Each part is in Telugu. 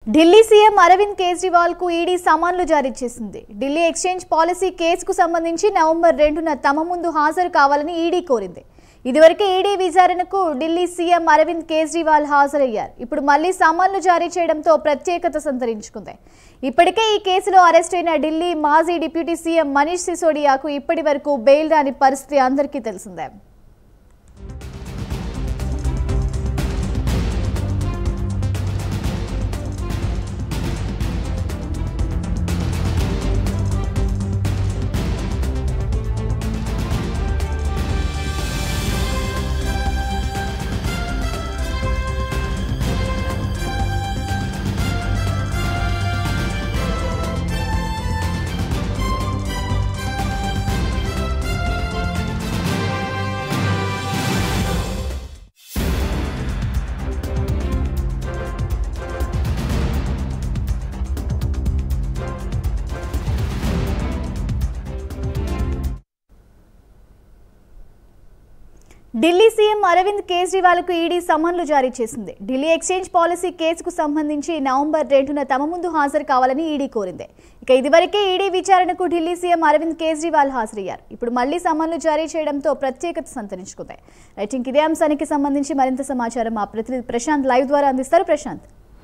ఢిల్లీ సీఎం అరవింద్ కేజ్రీవాల్ కు ఈడీ సమన్లు జారీ చేసింది ఢిల్లీ ఎక్స్చేంజ్ పాలసీ కేసుకు సంబంధించి నవంబర్ రెండున తమ ముందు హాజరు కావాలని ఈడీ కోరింది ఇదివరకే ఈడీ విచారణకు ఢిల్లీ సీఎం అరవింద్ కేజ్రీవాల్ హాజరయ్యారు ఇప్పుడు మళ్లీ సమన్లు జారీ చేయడంతో ప్రత్యేకత సంతరించుకుంది ఇప్పటికే ఈ కేసులో అరెస్ట్ అయిన ఢిల్లీ మాజీ డిప్యూటీ సీఎం మనీష్ సిసోడియాకు ఇప్పటి వరకు బెయిల్ రాని పరిస్థితి అందరికీ తెలిసిందే ఢిల్లీ సీఎం అరవింద్ కేజ్రీవాల్కు ఈడీ సమన్లు జారీ చేసింది ఢిల్లీ ఎక్స్చేంజ్ పాలసీ కేసుకు సంబంధించి నవంబర్ రెండున తమ ముందు హాజరు కావాలని ఈడీ కోరింది ఇక ఇదివరకే ఈడీ విచారణకు ఢిల్లీ సీఎం అరవింద్ కేజ్రీవాల్ హాజరయ్యారు ఇప్పుడు మళ్లీ సమన్లు జారీ చేయడంతో ప్రత్యేకత సంతరించుకుంది రైట్ ఇంక ఇదే అంశానికి సంబంధించి మరింత సమాచారం మా ప్రతినిధి ప్రశాంత్ లైవ్ ద్వారా అందిస్తారు Prashant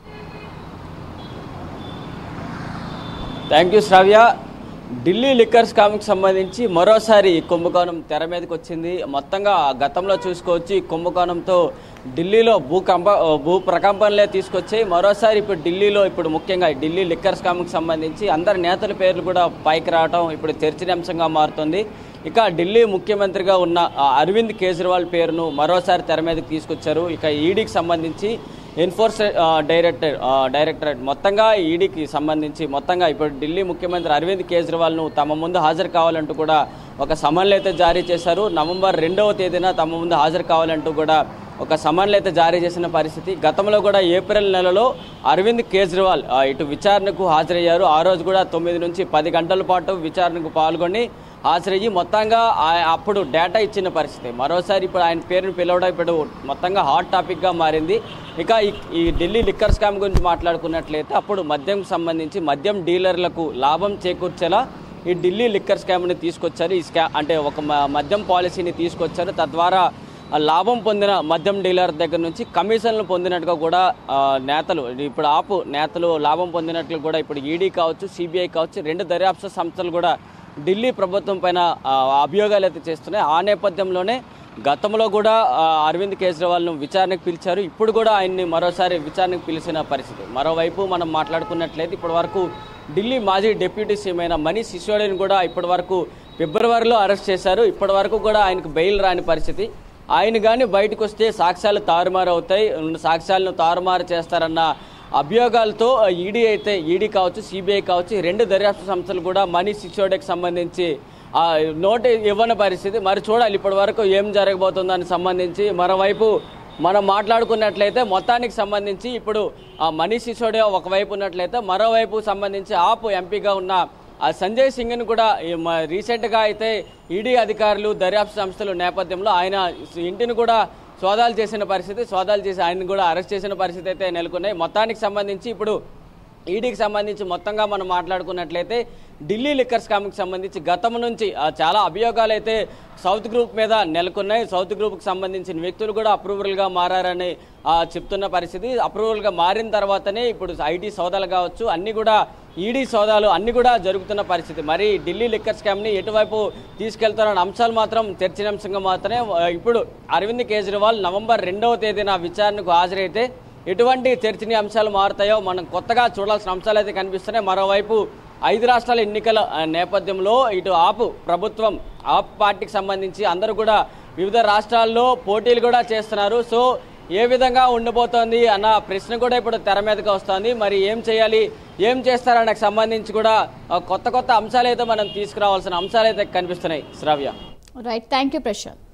thank you Shravya Delhi liquor స్కామ్కి సంబంధించి మరోసారి ఈ కుంభకోణం తెర మీదకి వచ్చింది మొత్తంగా గతంలో చూసుకోవచ్చు ఈ కుంభకోణంతో ఢిల్లీలో భూ కంప భూ ప్రకంపనలే తీసుకొచ్చాయి మరోసారి ఇప్పుడు ఢిల్లీలో ఇప్పుడు ముఖ్యంగా ఈ ఢిల్లీ లిక్కర్ స్కామ్కి సంబంధించి అందరి నేతల పేర్లు కూడా పైకి రావడం ఇప్పుడు చర్చనీయాంశంగా మారుతుంది ఇక ఢిల్లీ ముఖ్యమంత్రిగా ఉన్న ఆ, అరవింద్ కేజ్రీవాల్ పేరును మరోసారి తెర మీదకి తీసుకొచ్చారు ఇక ఈడీకి సంబంధించి ఎన్ఫోర్స్ డైరెక్టర్ డైరెక్టరేట్ మొత్తంగా ఈడీకి సంబంధించి మొత్తంగా ఇప్పుడు ఢిల్లీ ముఖ్యమంత్రి అరవింద్ కేజ్రీవాల్ను తమ ముందు హాజరు కావాలంటూ కూడా ఒక సమన్లు అయితే జారీ చేశారు నవంబర్ రెండవ తేదీన తమ ముందు హాజరు కావాలంటూ కూడా ఒక సమన్లు అయితే జారీ చేసిన పరిస్థితి గతంలో కూడా ఏప్రిల్ నెలలో అరవింద్ కేజ్రీవాల్ ఆ, ఇటు విచారణకు హాజరయ్యారు ఆ రోజు కూడా తొమ్మిది నుంచి పది గంటల పాటు విచారణకు పాల్గొని హాజరయ్యి మొత్తంగా ఆ- అప్పుడు డేటా ఇచ్చిన పరిస్థితి మరోసారి ఇప్పుడు ఆయన పేరును పిలవడం ఇప్పుడు మొత్తంగా హాట్ టాపిక్గా మారింది ఇక ఈ- ఈ ఢిల్లీ లిక్కర్ స్కామ్ గురించి మాట్లాడుకున్నట్లయితే అప్పుడు మద్యంకు సంబంధించి మద్యం డీలర్లకు లాభం చేకూర్చేలా ఈ ఢిల్లీ లిక్కర్ స్కామ్ని తీసుకొచ్చారు ఈ స్కా అంటే ఒక మ- మద్యం పాలసీని తీసుకొచ్చారు తద్వారా ఆ లాభం పొందిన మద్యం డీలర్ దగ్గర నుంచి కమిషన్లు పొందినట్టుగా కూడా ఆ, నేతలు ఇప్పుడు ఆపు నేతలు లాభం పొందినట్లు కూడా ఇప్పుడు ఈడీ కావచ్చు సిబిఐ కావచ్చు రెండు దర్యాప్తు సంస్థలు కూడా ఢిల్లీ ప్రభుత్వం పైన ఆ, అభియోగాలు అయితే చేస్తున్నాయి ఆ నేపథ్యంలోనే గతంలో కూడా ఆ, అరవింద్ కేజ్రీవాల్ను విచారణకు పిలిచారు ఇప్పుడు కూడా ఆయన్ని మరోసారి విచారణకు పిలిచిన పరిస్థితి మరోవైపు మనం మాట్లాడుకున్నట్లయితే ఇప్పటి వరకు ఢిల్లీ మాజీ డిప్యూటీ సీఎం అయిన మనీష్ సిసోడిని కూడా ఇప్పటి వరకు ఫిబ్రవరిలో అరెస్ట్ చేశారు ఇప్పటి వరకు కూడా ఆయనకు బెయిల్ రాని పరిస్థితి ఆయన కానీ బయటకు వస్తే సాక్ష్యాలు తారుమారు అవుతాయి ఉన్న సాక్ష్యాలను తారుమారు చేస్తారన్న అభియోగాలతో ఈడీ అయితే ఈడీ కావచ్చు సిబిఐ కావచ్చు ఈ రెండు దర్యాప్తు సంస్థలు కూడా మనీష్ సిసోడికి సంబంధించి ఆ నోటు ఇవ్వని పరిస్థితి మరి చూడాలి ఇప్పటి వరకు ఏం జరగబోతుందని సంబంధించి మరోవైపు మనం మాట్లాడుకున్నట్లయితే మొత్తానికి సంబంధించి ఇప్పుడు ఆ మనీష్ సిసోడియా ఒకవైపు ఉన్నట్లయితే మరోవైపు సంబంధించి ఆపు ఎంపీగా ఉన్న ఆ సంజయ్ సింగ్ని కూడా ఈ మ- రీసెంట్గా అయితే ఈడీ అధికారులు దర్యాప్తు సంస్థలు నేపథ్యంలో ఆయన ఇంటిని కూడా సోదాలు చేసిన పరిస్థితి సోదాలు చేసి ఆయన్ని కూడా అరెస్ట్ చేసిన పరిస్థితి అయితే నెలకొన్నాయి మొత్తానికి సంబంధించి ఇప్పుడు ఈడీకి సంబంధించి మొత్తంగా మనం మాట్లాడుకున్నట్లయితే ఢిల్లీ లిక్కర్ స్కామ్కి సంబంధించి గతం నుంచి ఆ, చాలా అభియోగాలు అయితే సౌత్ గ్రూప్ మీద నెలకొన్నాయి సౌత్ గ్రూప్కి సంబంధించిన వ్యక్తులు కూడా అప్రూవల్గా మారారని ఆ, చెప్తున్న పరిస్థితి అప్రూవల్గా మారిన తర్వాతనే ఇప్పుడు ఐటీ సోదాలు కావచ్చు అన్ని కూడా ఈడీ సోదాలు అన్ని కూడా జరుగుతున్న పరిస్థితి మరి ఢిల్లీ లిక్కర్ స్కామ్ని ఎటువైపు తీసుకెళ్తారన్న అంశాలు మాత్రం చర్చనీయాంశంగా మాత్రమే ఆ, ఇప్పుడు అరవింద్ కేజ్రీవాల్ నవంబర్ రెండవ తేదీన విచారణకు హాజరైతే ఎటువంటి చర్చనీయాంశాలు మారుతాయో మనం కొత్తగా చూడాల్సిన అంశాలు అయితే కనిపిస్తున్నాయి మరోవైపు ఐదు రాష్ట్రాల ఎన్నికల ఆ, నేపథ్యంలో ఇటు ఆపు ప్రభుత్వం ఆప్ పార్టీకి సంబంధించి అందరూ కూడా వివిధ రాష్ట్రాల్లో పోటీలు కూడా చేస్తున్నారు సో ఏ విధంగా ఉండబోతోంది అన్న ప్రశ్న కూడా ఇప్పుడు తెర మీదకి వస్తుంది మరి ఏం చేయాలి ఏం చేస్తారన్నకు సంబంధించి కూడా ఆ, కొత్త కొత్త అంశాలు అయితే మనం తీసుకురావాల్సిన అంశాలు అయితే కనిపిస్తున్నాయి Shravya right thank you Prashanth